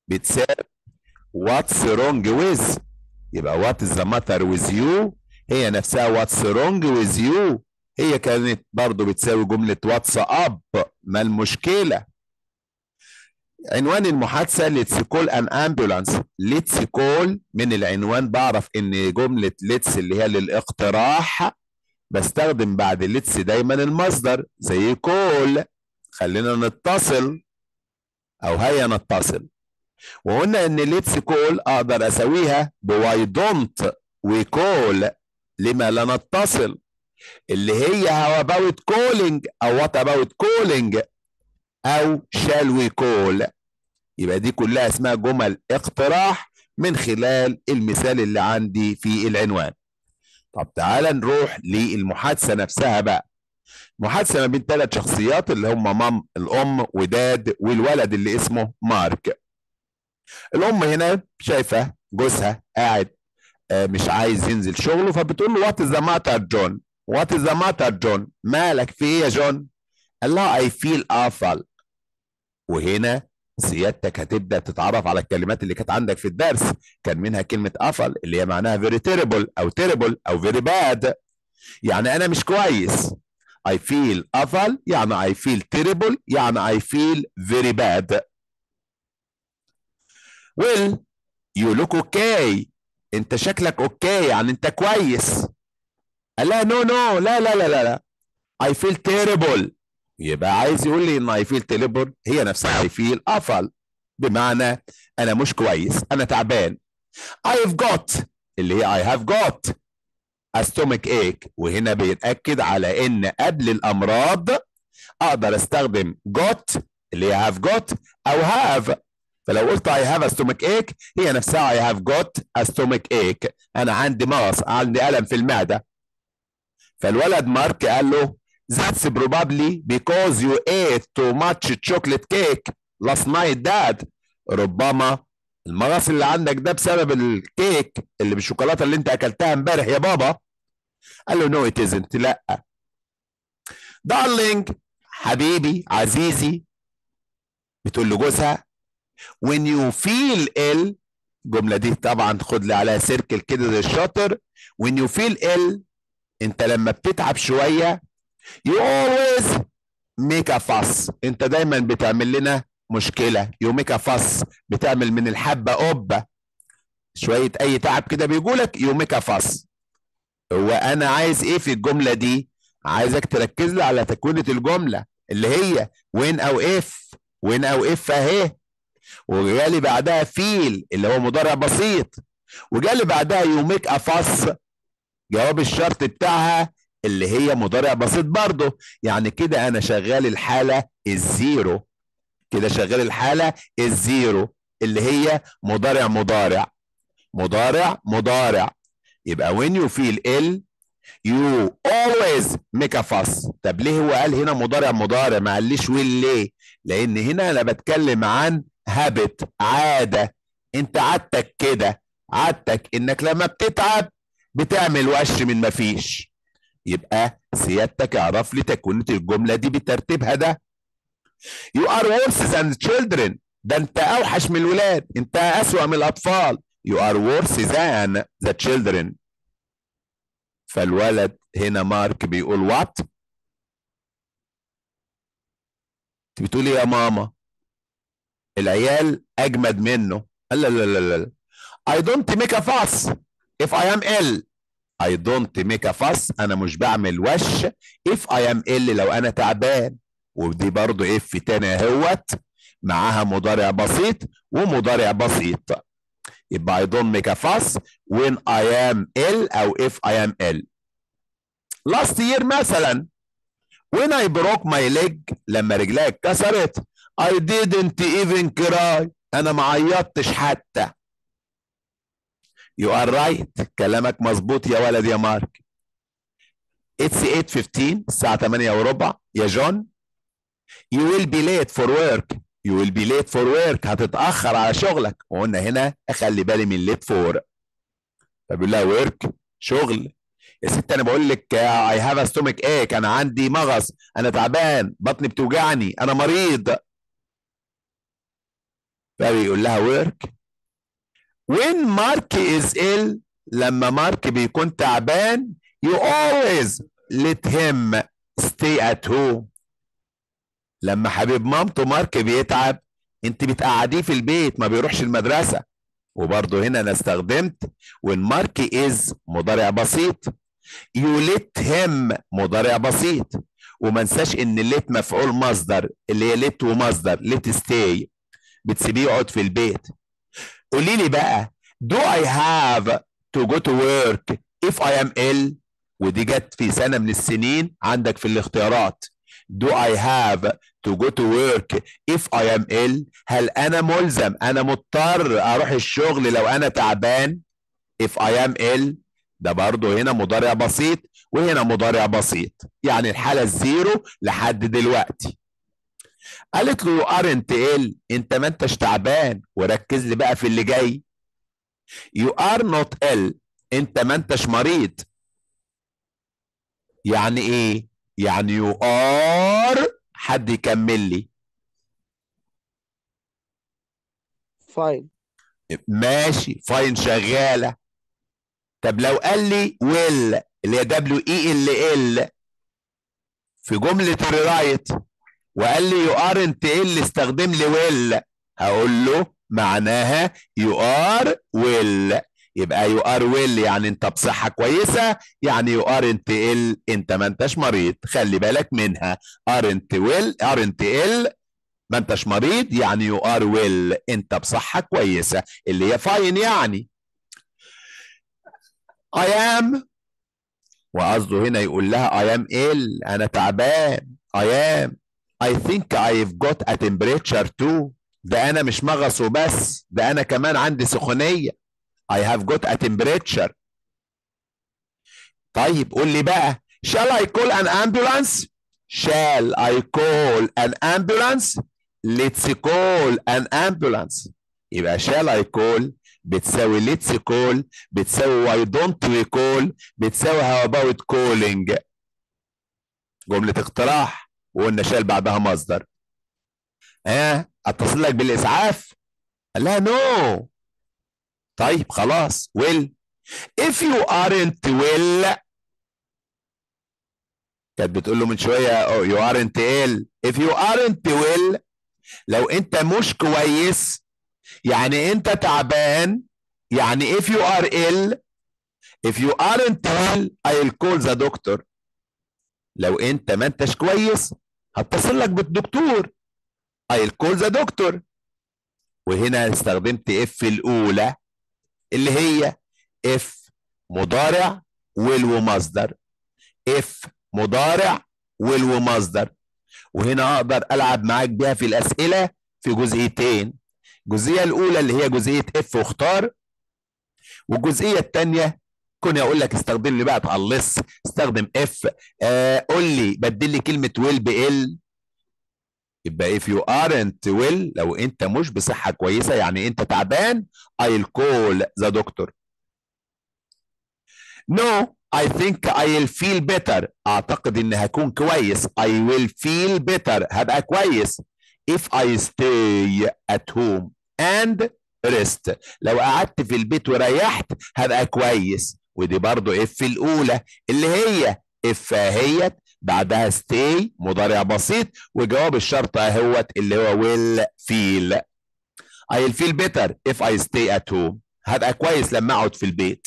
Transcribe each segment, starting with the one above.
بتساوي what's wrong with يبقى what is the matter with you هي نفسها what's wrong with you هي كانت برضو بتساوي جملة what's up ما المشكلة عنوان المحادثة let's call an ambulance let's call من العنوان بعرف ان جملة let's اللي هي للاقتراح بستخدم بعد let's دايما المصدر زي call خلينا نتصل او هيا نتصل وقلنا ان let's call اقدر اسويها ب why don't we call لما لا نتصل اللي هي how about calling او what about calling او shall we call يبقى دي كلها اسمها جمل اقتراح من خلال المثال اللي عندي في العنوان طب تعالى نروح للمحادثة نفسها بقى محادثة ما بين ثلاث شخصيات اللي هم مام الأم وداد والولد اللي اسمه مارك الأم هنا شايفة جوزها قاعد آه، مش عايز ينزل شغله فبتقول له وات از ذا ماتر جون وات از ذا ماتر جون مالك في ايه يا جون قال لها اي فيل awful وهنا سيادتك هتبدا تتعرف على الكلمات اللي كانت عندك في الدرس كان منها كلمه افل اللي هي معناها very terrible او terrible او very bad يعني انا مش كويس I feel awful يعني I feel terrible يعني I feel very bad well you look okay انت شكلك اوكي يعني انت كويس قال لها نو نو لا لا لا لا لا I feel terrible يبقى عايز يقول لي ان I feel terrible هي نفسها I feel awful بمعنى انا مش كويس انا تعبان I've got اللي هي I have got a stomach ache وهنا بيتأكد على ان قبل الامراض اقدر استخدم got اللي هي have got او have فلو قلت I have a stomach ache هي نفسها I have got a stomach ache انا عندي مغص عندي الم في المعده فالولد مارك قال له That's probably because you ate too much chocolate cake last night dad ربما المغص اللي عندك ده بسبب الكيك اللي بالشوكولاته اللي انت اكلتها امبارح يا بابا قال له نو ات ازنت لا دارلينج حبيبي عزيزي بتقول لجوزها when you feel ill الجمله دي طبعا خد لي عليها سيركل كده زي الشاطر when you feel ill انت لما بتتعب شويه you always make a fuss انت دايما بتعمل لنا مشكله you make a fuss بتعمل من الحبه قبه شويه اي تعب كده بيقولك you make a fuss هو انا عايز ايه في الجمله دي عايزك تركز لي على تكوينه الجمله اللي هي وين او اف وين او اف اهي وجالي بعدها فيل اللي هو مضارع بسيط وجالي بعدها يو ميك ا فاس جواب الشرط بتاعها اللي هي مضارع بسيط برضه يعني كده انا شغال الحاله الزيرو كده شغال الحاله الزيرو اللي هي مضارع مضارع مضارع مضارع يبقى when you feel ill you always make a fuss طب ليه هو قال هنا مضارع مضارع ما قاليش will ليه لان هنا انا بتكلم عن habit عاده انت عادتك كده عادتك انك لما بتتعب بتعمل وش من مفيش يبقى سيادتك اعرف لي تكوينة الجملة دي بترتيبها ده You are worse than children ده انت اوحش من الولاد انت اسوأ من الاطفال You are worse than the children فالولد هنا مارك بيقول وات بتقول ايه يا ماما العيال اجمد منه قال لا لا لا لا I don't make a fuss if I am ill I don't make a fuss انا مش بعمل وش if I am ill لو انا تعبان ودي برضو اف تاني اهوت معاها مضارع بسيط ومضارع بسيط يبقى I don't make a fuss when I am ill او if I am ill last year مثلا when I broke my leg لما رجلي اتكسرت I didn't even cry انا ما عيطتش حتى You are right كلامك مظبوط يا ولد يا مارك It's 8:15 الساعة 8 وربع يا جون You will be late for work You will be late for work هتتأخر على شغلك وقلنا هنا أخلي بالي من late for فبيقول لها work شغل يا ست أنا بقول لك I have a stomach ache أنا عندي مغص أنا تعبان بطني بتوجعني أنا مريض فبيقول لها work when Mark is ill لما مارك بيكون تعبان you always let him stay at home لما حبيب مامته مارك بيتعب انت بتقعديه في البيت ما بيروحش المدرسة وبرضه هنا انا استخدمت when مارك is مضارع بسيط you let him مضارع بسيط وما انساش ان let مفعول مصدر اللي هي let ومصدر let stay بتسيبيه يقعد في البيت قولي لي بقى do I have to go to work if I am ill ودي جت في سنة من السنين عندك في الاختيارات do I have to go to work if I am ill هل أنا ملزم أنا مضطر أروح الشغل لو أنا تعبان if I am ill ده برضه هنا مضارع بسيط وهنا مضارع بسيط يعني الحالة الزيرو لحد دلوقتي قالت له aren't ill انت ما انتش تعبان وركز لي بقى في اللي جاي you are not ill انت ما انتش مريض يعني ايه يعني you are حد يكمل لي fine ماشي فاين شغاله طب لو قال لي will اللي هي دبليو اي ال ال في جمله الرايت وقال لي you aren't ill استخدم لي will هقول له معناها you are well يبقى you are well يعني انت بصحة كويسة يعني you aren't ill انت ما انتش مريض خلي بالك منها aren't well aren't ill ما انتش مريض يعني you are well انت بصحة كويسة اللي هي fine يعني I am وقصده هنا يقول لها I am ill أنا تعبان I am I think I've got a temperature too ده أنا مش مغص وبس ده أنا كمان عندي سخونية I have got a temperature طيب قول لي بقى shall I call an ambulance shall I call an ambulance let's call an ambulance يبقى shall I call بتساوي let's call بتساوي why don't we call بتساوي how about calling جملة اقتراح وقلنا شال بعدها مصدر ها آه اتصل لك بالاسعاف لا نو طيب خلاص will if you aren't well كانت بتقول له من شويه oh, you aren't ill if you aren't well لو انت مش كويس يعني انت تعبان يعني if you are ill if you aren't well I'll call the doctor لو انت ما انتش كويس هتصل لك بالدكتور I'll call the doctor وهنا استخدمت اف الاولى اللي هي اف مضارع will ومصدر اف مضارع will ومصدر وهنا اقدر العب معاك بيها في الاسئله في جزئيتين الجزئيه الاولى اللي هي جزئيه اف واختار والجزئيه الثانيه كوني اقول لك استخدم لي بقى تقلص استخدم اف آه قول لي بدل لي كلمه ويل بال يبقى if you aren't well لو انت مش بصحه كويسه يعني انت تعبان I'll call the doctor no I think I'll feel better اعتقد ان هكون كويس I will feel better هبقى كويس if I stay at home and rest لو قعدت في البيت وريحت هبقى كويس ودي برضو اف الاولى اللي هي اف هيت بعدها stay مضارع بسيط وجواب الشرط اهوت اللي هو will feel I'll feel better if I stay at home هبقى كويس لما اقعد في البيت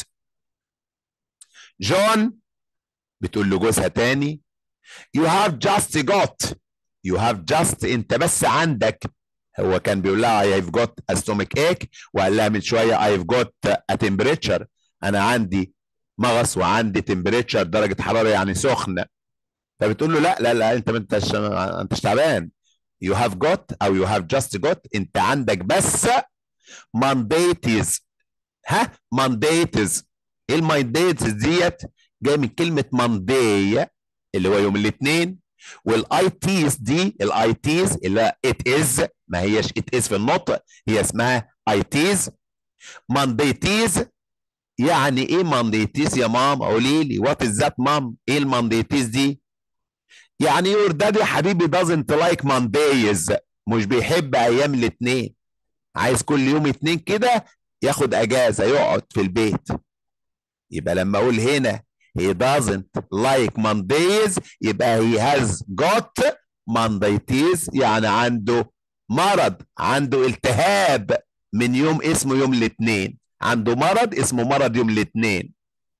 جون بتقول لجوزها تاني you have just got you have just انت بس عندك هو كان بيقول لها I have got a stomach ache وقال لها من شويه I've got a temperature انا عندي مغص وعندي temperature درجه حراره يعني سخنه فبتقول له لا لا لا انت ما انتش ما انتش تعبان you have got او you have just got انت عندك بس mandates ها mandates ايه المانديتس ديت جاي من كلمه ماندي اللي هو يوم الاثنين والاي تيز دي الاي تيز اللي ات از ما هيش ات از في النطق هي اسمها اي تيز مانديتيز يعني ايه مانديتيز يا مام قولي لي وات از ذات مام ايه المانديتيز دي يعني يور دادي حبيبي doesn't like Mondays مش بيحب ايام الاثنين عايز كل يوم اتنين كده ياخد اجازه يقعد في البيت يبقى لما اقول هنا he doesn't like Mondays يبقى he has got Mondays يعني عنده مرض عنده التهاب من يوم اسمه يوم الاثنين عنده مرض اسمه مرض يوم الاثنين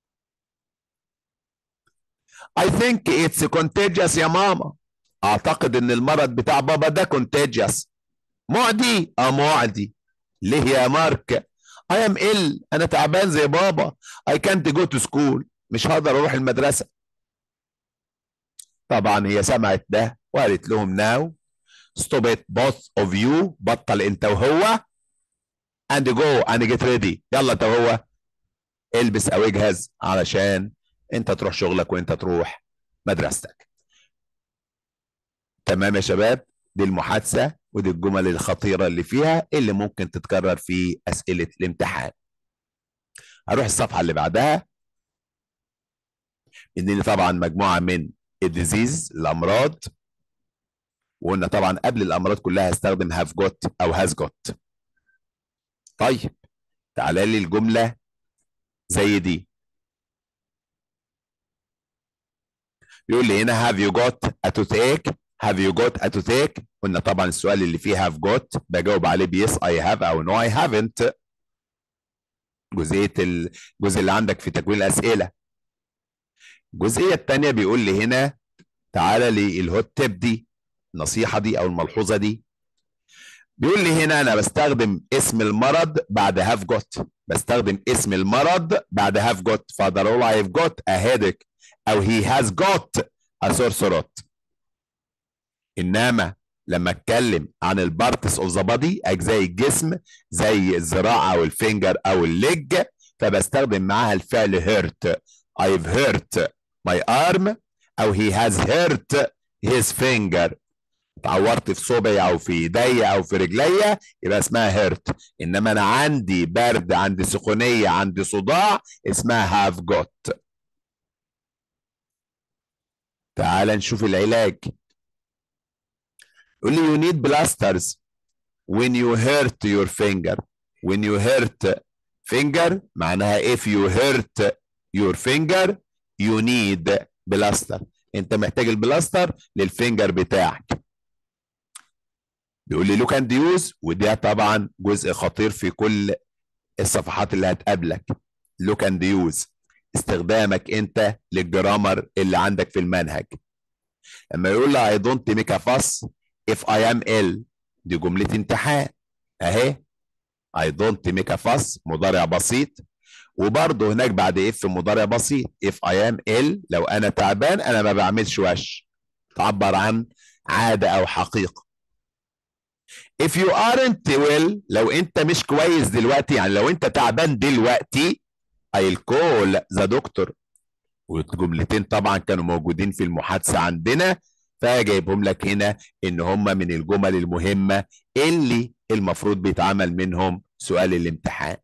I think it's contagious يا ماما اعتقد ان المرض بتاع بابا ده contagious معدي اه معدي ليه يا مارك I am ill انا تعبان زي بابا I can't go to school مش هقدر اروح المدرسة طبعا هي سمعت ده وقالت لهم now stop it both of you بطل انت وهو and go and get ready يلا انت وهو البس او اجهز علشان انت تروح شغلك وانت تروح مدرستك تمام يا شباب دي المحادثة ودي الجمل الخطيرة اللي فيها اللي ممكن تتكرر في أسئلة الامتحان هروح الصفحة اللي بعدها إنني طبعا مجموعة من الديزيز الأمراض وقلنا طبعا قبل الأمراض كلها هستخدم have got أو has got طيب تعالى لي الجملة زي دي يقول لي هنا have you got a toothache have you got a toothache قلنا طبعا السؤال اللي فيه have got بجاوب عليه بيس I have أو no I haven't جزئية الجزء اللي عندك في تكوين الأسئلة الجزئية الثانية بيقول لي هنا تعالى لي الهوت تيب دي النصيحة دي أو الملحوظة دي بيقول لي هنا أنا بستخدم اسم المرض بعد have got بستخدم اسم المرض بعد have got فأقدر أقول I've got a headache أو he has got a sore throat انما لما اتكلم عن البارتس اوف ذا بادي اجزاء الجسم زي الذراع او الفينجر او الليج فبستخدم معاها الفعل هيرت I've hurt my arm او he has hurt his finger اتعورت في صبعي او في ايديا او في رجليا يبقى اسمها هيرت انما انا عندي برد عندي سخونيه عندي صداع اسمها have got تعال نشوف العلاج يقول لي you need blasters when you hurt your finger when you hurt finger معناها if you hurt your finger you need بلاستر انت محتاج البلاستر للفينجر بتاعك بيقول لي لوك اند يوز وده طبعا جزء خطير في كل الصفحات اللي هتقابلك لوك اند يوز استخدامك انت للجرامر اللي عندك في المنهج لما يقول لي I don't make a fuss if I am ill دي جملة امتحان اهي I don't make a fuss مضارع بسيط وبرضه هناك بعد if مضارع بسيط if I am ill لو انا تعبان انا ما بعملش وش تعبر عن عادة او حقيقة if you aren't well لو انت مش كويس دلوقتي يعني لو انت تعبان دلوقتي I'll call the doctor والجملتين طبعا كانوا موجودين في المحادثة عندنا فجايبهم لك هنا ان هم من الجمل المهمة اللي المفروض بيتعمل منهم سؤال الامتحان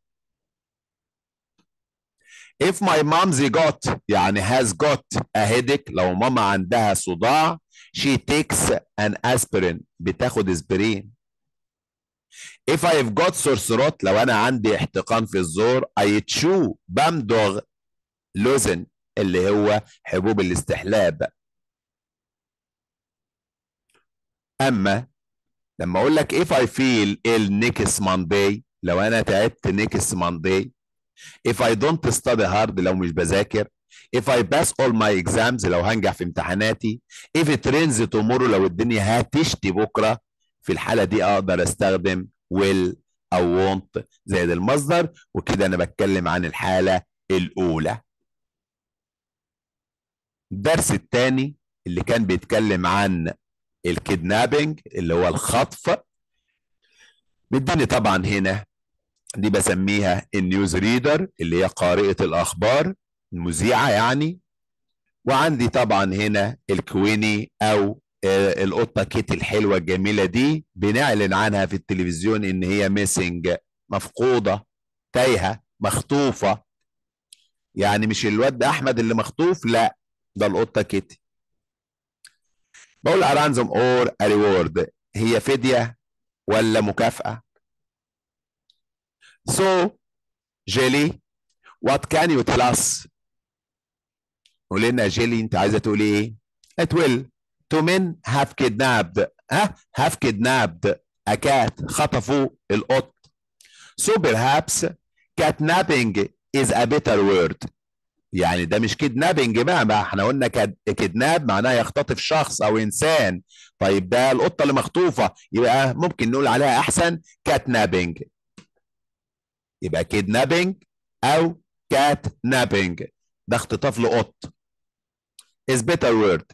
if my mom's got يعني has got a headache لو ماما عندها صداع she takes an aspirin بتاخد اسبرين if I've got sore throat لو انا عندي احتقان في الزور I chew بمضغ لوزن اللي هو حبوب الاستحلاب اما لما اقول لك if I feel ill next Monday لو انا تعبت next Monday if I don't study hard لو مش بذاكر if I pass all my exams لو هنجح في امتحاناتي if it rains tomorrow لو الدنيا هتشتي بكره في الحاله دي اقدر استخدم will او won't زائد المصدر وكده انا بتكلم عن الحاله الاولى الدرس الثاني اللي كان بيتكلم عن الكيدنابينج اللي هو الخطف مديني طبعا هنا دي بسميها النيوز ريدر اللي هي قارئة الأخبار المذيعة يعني وعندي طبعا هنا الكويني أو آه القطة كيتي الحلوة الجميلة دي بنعلن عنها في التلفزيون إن هي ميسنج مفقودة تايهة مخطوفة يعني مش الواد أحمد اللي مخطوف لا ده القطة كيتي بقول ارانزم اور ريورد هي فدية ولا مكافأة so جيلي what can you tell us قولي لنا جيلي انت عايزه تقولي ايه it will two men have kidnapped ها have kidnapped a cat خطفوا القط so perhaps kidnapping is a better word يعني ده مش كيدنابنج بقى ما احنا قلنا كيدناب معناه يختطف شخص او انسان طيب ده القطه اللي مخطوفه يبقى ممكن نقول عليها احسن كاتنابنج يبقى كيدنابنج او كاتنابنج ده اختطاف لقط is better word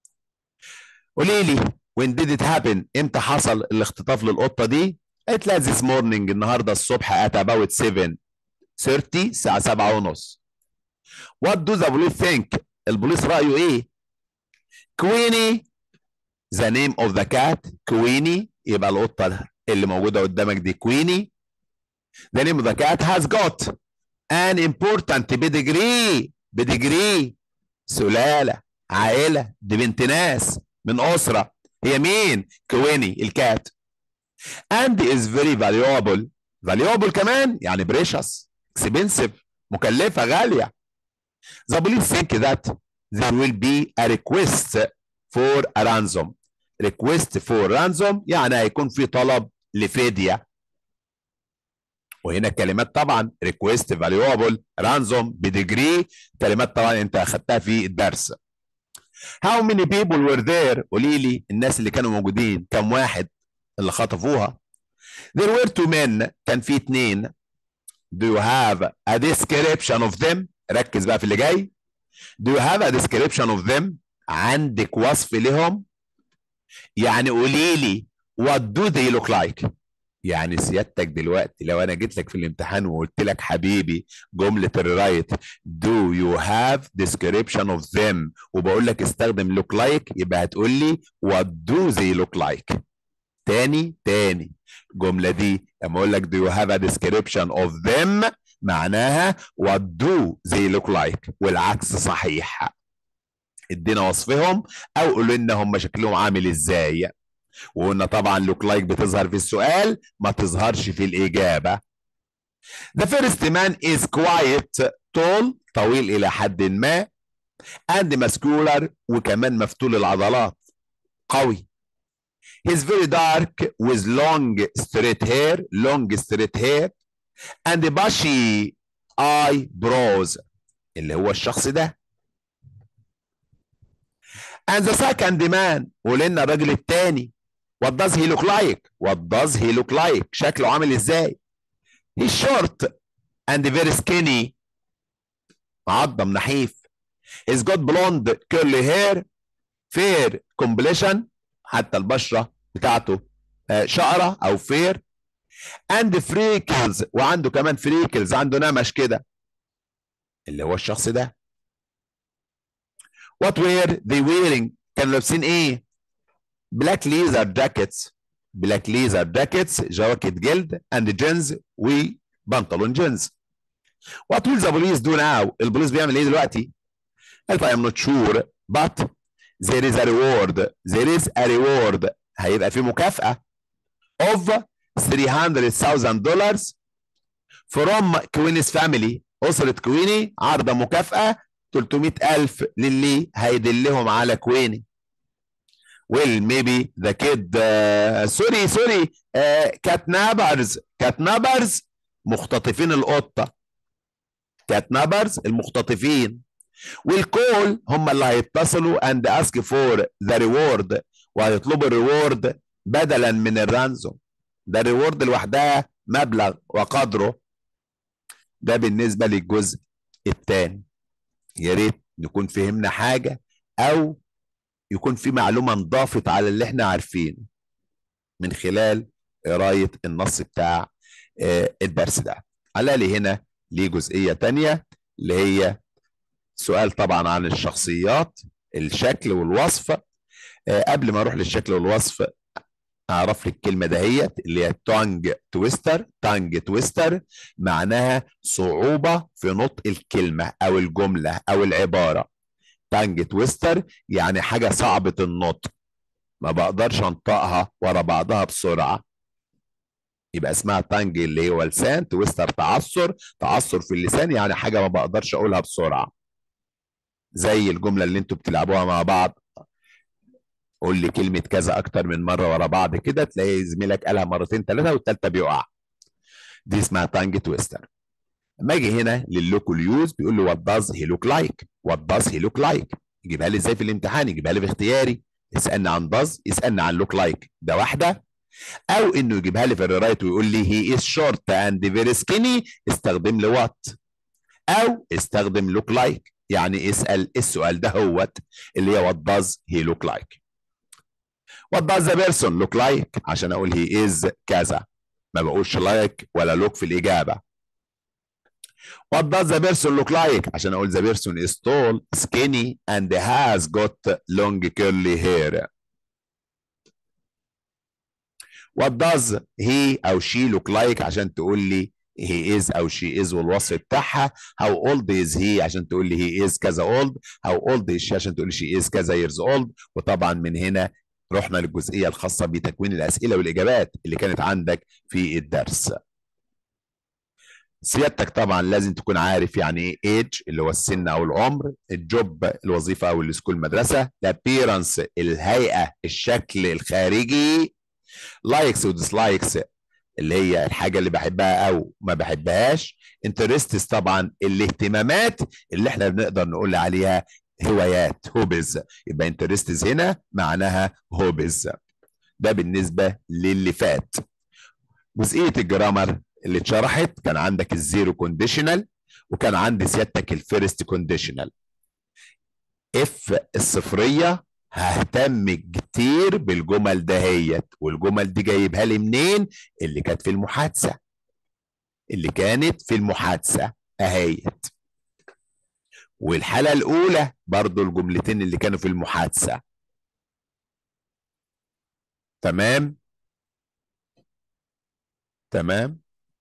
قولي لي when did it happen امتى حصل الاختطاف للقطه دي قالت لها this morning النهارده الصبح at about 7 30 الساعه 7 ونص What do the police think? البوليس رأيه إيه؟ كويني the name of the cat كويني يبقى القطة اللي موجودة قدامك دي كويني the name of the cat has got an important pedigree pedigree سلالة عائلة دي بنت ناس من أسرة هي مين؟ كويني الكات and is very valuable valuable كمان يعني precious expensive مكلفة غالية The police think that there will be a request for a ransom. Request for ransom يعني هيكون في طلب لفدية. وهنا الكلمات طبعا request valuable ransom بديجري كلمات طبعا انت اخدتها في الدرس. How many people were there؟ قولي لي الناس اللي كانوا موجودين كم واحد اللي خطفوها؟ There were two men كان في اتنين. Do you have a description of them؟ ركز بقى في اللي جاي do you have a description of them عندك وصف لهم يعني قولي لي what do they look like يعني سيادتك دلوقتي لو انا جيت لك في الامتحان وقلت لك حبيبي جمله الرايت do you have description of them وبقول لك استخدم look like يبقى هتقول لي what do they look like تاني تاني الجمله دي لما اقول لك do you have a description of them معناها what do they look like والعكس صحيح ادينا وصفهم او قولوا لنا هم شكلهم عامل ازاي وقلنا طبعا look like بتظهر في السؤال ما تظهرش في الاجابه The first man is quite tall طويل الى حد ما and muscular وكمان مفتول العضلات قوي He's very dark with long straight hair long straight hair and bushy eyebrows اللي هو الشخص ده and the second man ولنا الراجل التاني what does he look like what does he look like شكله عامل ازاي he's short and very skinny معضم نحيف he's got blonde curly hair fair complexion حتى البشرة بتاعته شقرة أو fair and freckles وعنده كمان freckles عنده نمش كده اللي هو الشخص ده what were they wearing كانوا لابسين ايه black leather jackets black leather jackets جواكت جلد and jeans وبنطلون جينز what will the police do now البوليس بيعمل ايه دلوقتي قالت I am not sure but there is a reward there is a reward هيبقى في مكافأة of 300,000 دولار from كويني's family أسرة كويني عارضة مكافأة 300,000 للي هيدلهم على كويني well maybe the kid uh, sorry sorry uh, catnappers catnappers مختطفين القطة catnappers المختطفين والكول هم اللي هيتصلوا and ask for the reward وهيطلبوا الريورد بدلا من الرانزوم ده الريورد لوحدها مبلغ وقدره ده بالنسبة للجزء الثاني يا ريت نكون فهمنا حاجة أو يكون في معلومة انضافت على اللي احنا عارفينه من خلال قراية النص بتاع الدرس ده على لي هنا ليه جزئية تانية اللي هي سؤال طبعا عن الشخصيات الشكل والوصف قبل ما اروح للشكل والوصف اعرف لك الكلمه دهيت اللي هي تانج تويستر تانج تويستر معناها صعوبه في نطق الكلمه او الجمله او العباره تانج تويستر يعني حاجه صعبه النطق ما بقدرش انطقها ورا بعضها بسرعه يبقى اسمها تانج اللي هو لسان تويستر تعثر تعثر في اللسان يعني حاجه ما بقدرش اقولها بسرعه زي الجمله اللي انتوا بتلعبوها مع بعض قول لي كلمه كذا اكتر من مره ورا بعض كده تلاقي زميلك قالها مرتين ثلاثه والثالثه بيقع دي اسمها تانج تويستر لما اجي هنا لللوكال يوز بيقول لي وات داز هي لوك لايك وات داز هي لوك لايك يجيبها لي ازاي في الامتحان يجيبها لي في اختياري يسالني عن داز يسالني عن لوك لايك ده واحده او انه يجيبها لي في الرايت ويقول لي هي از شورت اند فيري سكيني استخدم لي وات او استخدم لوك لايك يعني اسال السؤال ده هوت اللي هي وات داز هي لوك لايك وات داز ذا بيرسون لوك لايك عشان اقول هي از كذا ما بقولش لايك ولا لوك في الاجابه What does the person look like? عشان اقول the person is tall, skinny and has got long curly hair. What does he او she look like عشان تقول لي he is او she is والوصف بتاعها how old is he عشان تقول لي he is كذا old how old is she عشان تقول لي she is كذا years old وطبعا من هنا رحنا للجزئيه الخاصه بتكوين الاسئله والاجابات اللي كانت عندك في الدرس سيادتك طبعا لازم تكون عارف يعني ايه ايج اللي هو السن او العمر الجوب الوظيفه او السكول مدرسه الابيرنس الهيئه الشكل الخارجي لايكس وديسلايكس اللي هي الحاجه اللي بحبها او ما بحبهاش انترستس طبعا الاهتمامات اللي احنا بنقدر نقول عليها هوايات هوبز يبقى انترستس هنا معناها هوبز ده بالنسبه للي فات جزئيه الجرامر اللي اتشرحت كان عندك الزيرو كونديشنال وكان عندي سيادتك الفيرست كونديشنال اف الصفريه ههتم كتير بالجمل دهيت والجمل دي جايبها لي منين اللي كانت في المحادثه اللي كانت في المحادثه اهيت والحاله الاولى برضو الجملتين اللي كانوا في المحادثه تمام تمام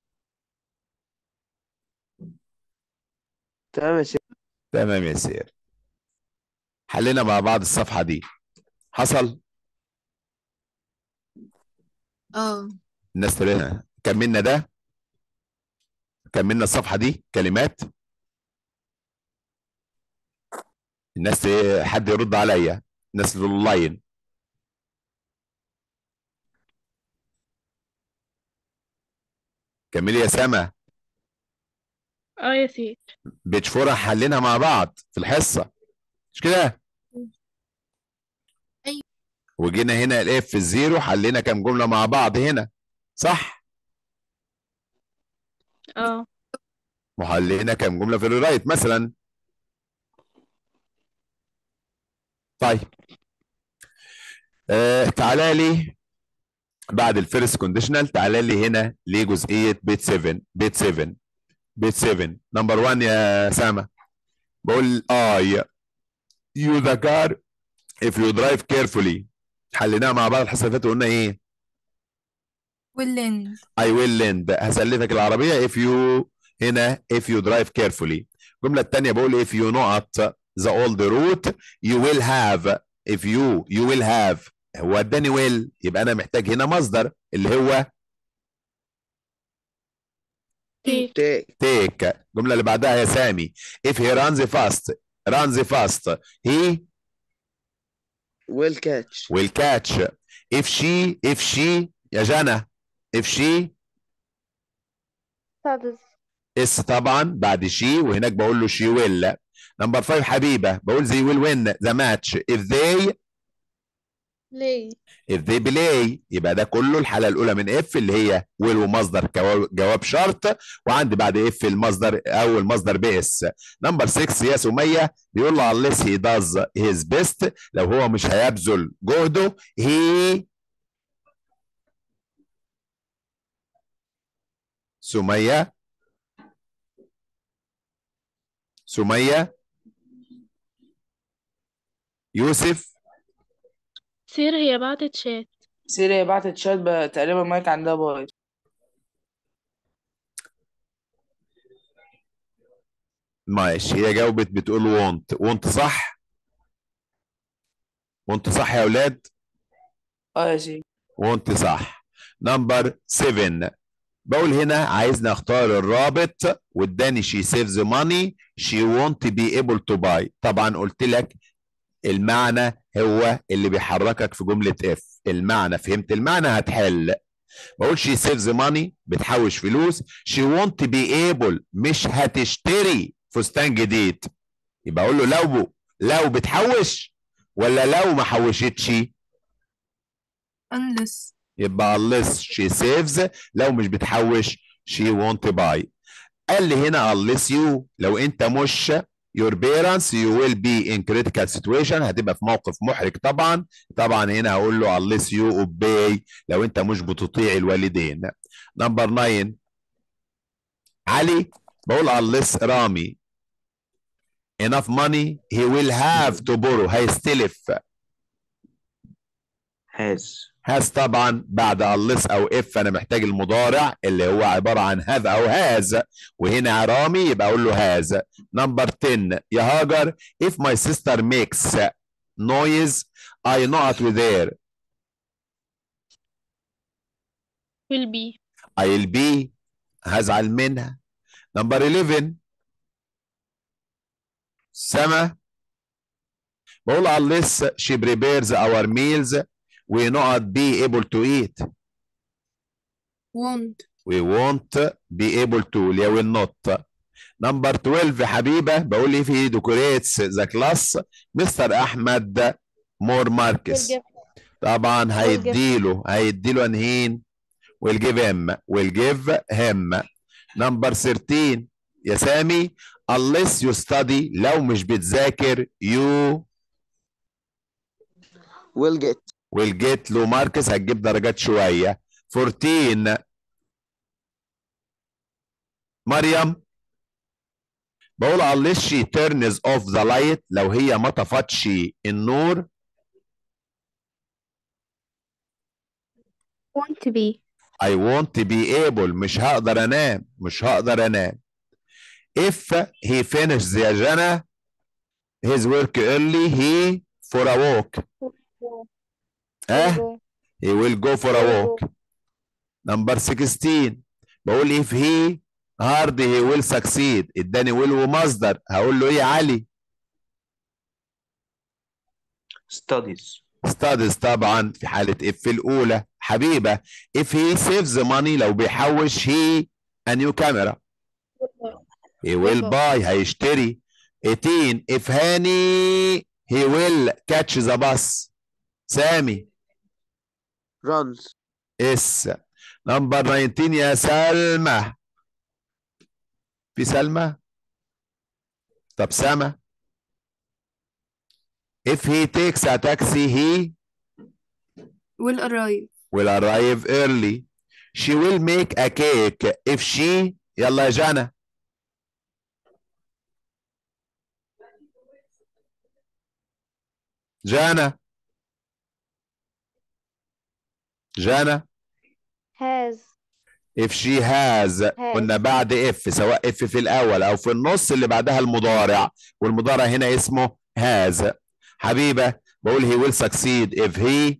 تمام يا سيدي تمام يا سير حلينا مع بعض الصفحة دي حصل اه الناس تلاقيها كملنا ده كملنا الصفحة دي كلمات الناس ت- حد يرد عليا الناس اللي اونلاين كملي يا سما اه يا سيد بيج فور حلينها مع بعض في الحصة مش كده أيوة. وجينا هنا الاف في الزيرو حلينا كام جملة مع بعض هنا صح اه وحلينا كام جملة في الرايت مثلا طيب آه تعالى لي بعد الفيرست كونديشنال تعالى لي هنا لجزئية بيت 7 بيت 7 بيت 7 نمبر 1 يا سامة بقول اي يو ذا كار if you drive carefully حليناها مع بعض الحصة اللي فاتت وقلنا ايه واللند I will lend هسلفك العربية if you هنا if you drive carefully الجملة التانية بقول if you not the old route you will have if you you will have هو اداني will يبقى انا محتاج هنا مصدر اللي هو تيك تيك take الجملة اللي بعدها يا سامي if he runs fast runs fast he ويل كاتش will catch if she if she يا جنى if she سادس اس طبعا بعد شي وهناك بقول له شي ويل نمبر 5 حبيبه بقول زي ويل وين ذا ماتش if they ليه if they play يبقى ده كله الحاله الاولى من اف اللي هي ويل ومصدر كوا- جواب شرط وعندي بعد اف المصدر او المصدر بس نمبر 6 يا سميه بيقول له unless he does his best لو هو مش هيبذل جهده he سميه سميه يوسف سير هي بعتت شات سيريا بعتت شات ب- تقريبا مايك عندها بايظ ماشي هي جاوبت بتقول وونت وونت صح وونت صح يا اولاد اه يا سيدي وانت صح نمبر 7 بقول هنا عايز نختار الرابط واداني she saves money she won't be able to buy طبعا قلت لك المعنى هو اللي بيحركك في جملة اف المعنى فهمت المعنى هتحل بقول she saves money بتحوش فلوس she won't be able مش هتشتري فستان جديد يبقى اقول له لو لو بتحوش ولا لو ما حوشتش unless يبقى unless she saves لو مش بتحوش she won't buy قال لي هنا unless you لو انت مش your parents you will be in critical situation هتبقى في موقف محرج طبعا طبعا هنا هقول له unless you obey لو انت مش بتطيع الوالدين نمبر 9 علي بقول unless رامي enough money he will have to borrow هيستلف has has طبعا بعد unless او if انا محتاج المضارع اللي هو عباره عن have او has وهنا رامي يبقى اقول له has نمبر 10 يا هاجر if my sister makes noise I not with her will be I'll be هزعل منها نمبر 11 سما بقول unless she prepares our meals we not be able to eat won't we won't be able to اللي هي will not نمبر 12 حبيبه بقول لي في decorates the class مستر احمد مور will ماركس give طبعا give. هيديله هيديله انهين will give him will give him نمبر 13 يا سامي unless you study لو مش بتذاكر you will get will get له ماركس هتجيب درجات شويه 14 مريم بقول unless she turns off the light لو هي ما طفتش النور want to be I won't be able مش هقدر انام مش هقدر انام if he finishes يا جنى his work early he for a walk اه he will go for a walk number 16 بقول if he hard he will succeed اداني will ومصدر هقول له ايه يا علي studies studies طبعا في حالة if الأولى حبيبة if he saves money لو بيحوش he a new camera he will buy هيشتري 18 if هاني he will catch the bus سامي runs اس نمبر 19 يا سلمى في سلمى طب سما if he takes a taxi he will arrive will arrive early she will make a cake if she يلا يا جانا جانا جانا has if she has قلنا بعد if سواء if في الاول او في النص اللي بعدها المضارع والمضارع هنا اسمه has حبيبه بقول he will succeed if he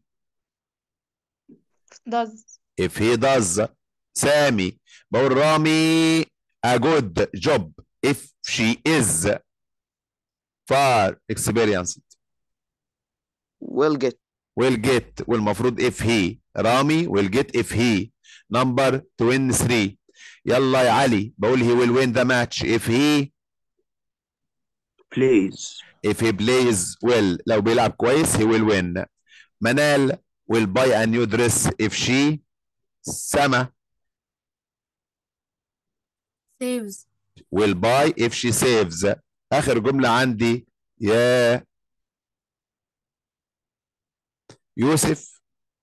does if he does سامي بقول رامي a good job if she is far experienced will get will get والمفروض if he رامي will get if he number 23 يلا يا علي بقول he will win the match if he plays if he plays well لو بيلعب كويس he will win منال will buy a new dress if she سما saves will buy if she saves آخر جملة عندي يا يوسف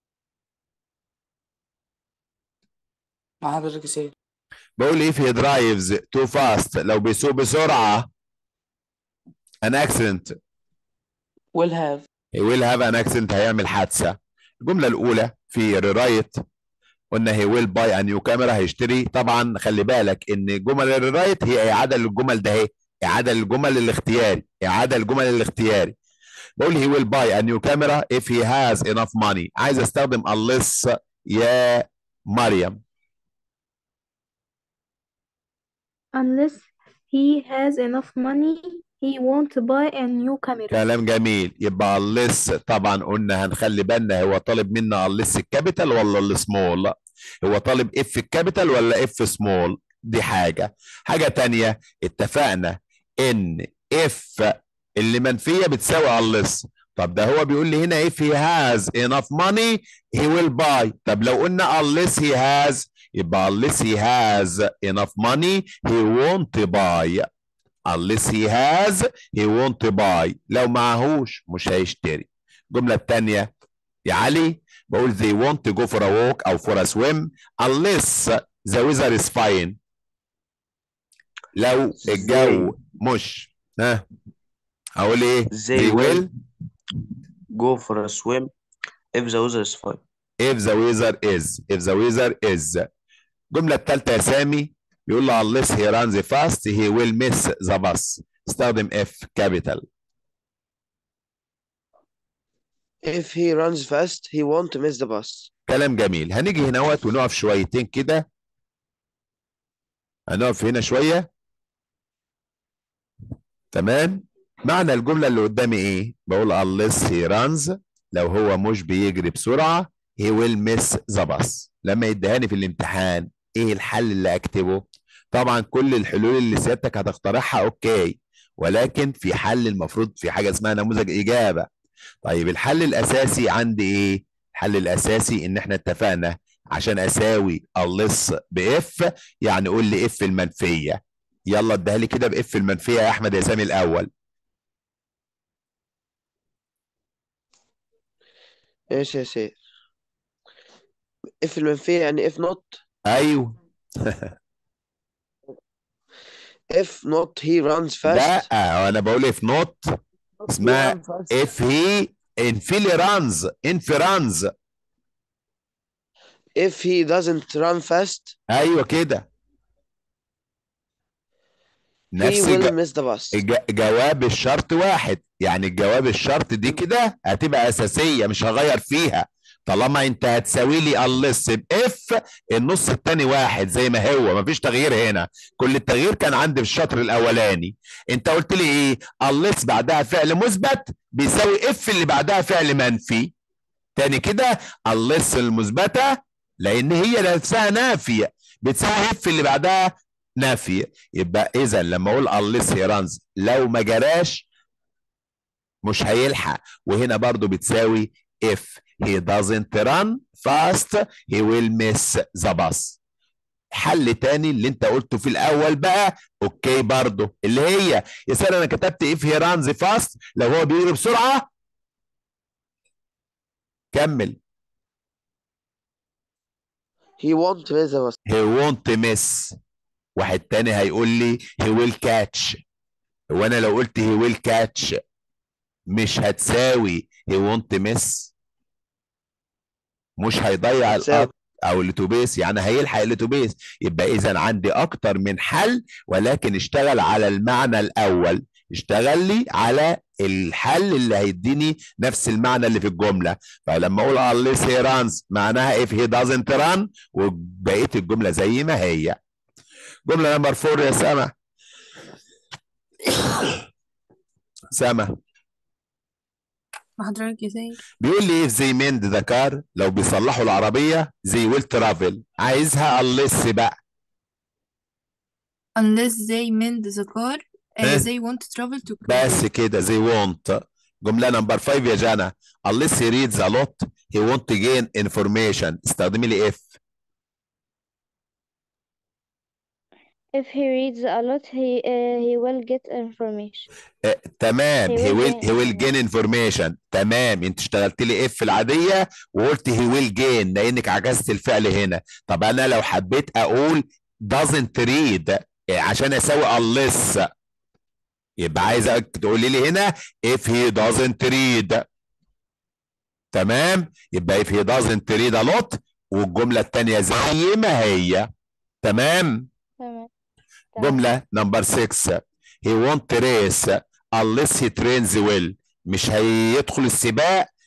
مع حضرتك يا سيد بقول if he drives too fast لو بيسوق بسرعة an accident will have he will have an accident هيعمل حادثة الجملة الأولى في ريرايت قلنا he will buy a new camera هيشتري طبعا خلي بالك إن جمل الريرايت هي إعادة للجمل ده هي إعادة للجمل الاختياري إعادة للجمل الاختياري بقول he will buy a new camera if he has enough money عايز استخدم unless يا مريم unless he has enough money he won't buy a new camera كلام جميل يبقى اللص طبعا قلنا هنخلي بالنا هو طالب منا اللص الكابيتال ولا السمول هو طالب اف الكابيتال ولا اف سمول دي حاجة حاجة تانية اتفقنا ان اف اللي منفية بتساوي اللص طب ده هو بيقول لي هنا if he has enough money he will buy طب لو قلنا unless he has يبقى unless he has enough money he won't buy unless he has he won't buy لو معهوش مش هيشتري الجملة التانية يا علي بقول they want to go for a walk أو for a swim unless the weather is fine لو الجو مش ها أقول إيه They will go for a swim if the weather is fine. if the weather is if the weather is الجملة التالتة يا سامي بيقول له unless he runs fast he will miss the bus استخدم F capital If he runs fast, he won't miss the bus. كلام جميل هنيجي هنا وقت ونقف شويتين كده هنقف هنا شوية تمام معنى الجملة اللي قدامي ايه بقول unless he runs لو هو مش بيجري بسرعة he will miss the bus لما يدهاني في الامتحان ايه الحل اللي اكتبه طبعا كل الحلول اللي سيادتك هتقترحها اوكي ولكن في حل المفروض في حاجة اسمها نموذج اجابة طيب الحل الاساسي عندي ايه الحل الاساسي ان احنا اتفقنا عشان اساوي اللص باف يعني قول لي اف المنفيه يلا اديها لي كده باف المنفيه يا احمد يا سامي الاول ايش يا سيد if المنفية يعني if not ايوه if not he runs fast لا انا بقول اف نوت اسمها He runs fast. اف هي انفيلي رانز انفي رانز if he doesn't run fast ايوه كده he نفس will الج- miss the bus الج- جواب الشرط واحد يعني الجواب الشرط دي كده هتبقى اساسيه مش هغير فيها طالما انت هتساوي لي اللص باف النص التاني واحد زي ما هو مفيش تغيير هنا كل التغيير كان عندي في الشطر الاولاني انت قلت لي ايه اللص بعدها فعل مثبت بيساوي اف اللي بعدها فعل منفي تاني كده اللص المثبته لان هي نفسها نافيه بتساوي اف اللي بعدها نافيه يبقى اذا لما اقول unless he runs لو ما جراش مش هيلحق وهنا برضو بتساوي if he doesn't run fast he will miss the bus حل تاني اللي انت قلته في الاول بقى اوكي برضو اللي هي يا سارة انا كتبت if he runs fast لو هو بيجري بسرعة كمل he won't miss the bus he won't miss واحد تاني هيقول لي he will catch وانا لو قلت he will catch مش هتساوي he won't miss مش هيضيع هتساوي. القطر او الاتوبيس يعني هيلحق الاتوبيس يبقى اذا عندي اكتر من حل ولكن اشتغل على المعنى الاول اشتغل لي على الحل اللي هيديني نفس المعنى اللي في الجمله فلما اقول unless he runs معناها if he doesn't run وبقيه الجمله زي ما هي جمله نمبر 4 يا سما سما مع حضرتك يا سيد بيقول لي if they mend the car لو بيصلحوا العربيه they will travel عايزها unless بقى unless they mend the car uh, إيه؟ they want to travel to بس كده they want جمله نمبر 5 يا جانا unless he reads a lot he want to gain information استخدمي لي if If he reads a lot, he uh, he will get information. آه، تمام He he will will gain he will gain information تمام انت اشتغلت لي اف العاديه وقلت he will gain لانك عكست الفعل هنا طب انا لو حبيت اقول doesn't read آه، عشان اساوي unless يبقى عايزك تقولي لي هنا if he doesn't read تمام يبقى if he doesn't read a lot والجمله الثانيه زي ما هي تمام تمام تمام. جملة نمبر 6 he won't race unless he trains well مش هيدخل السباق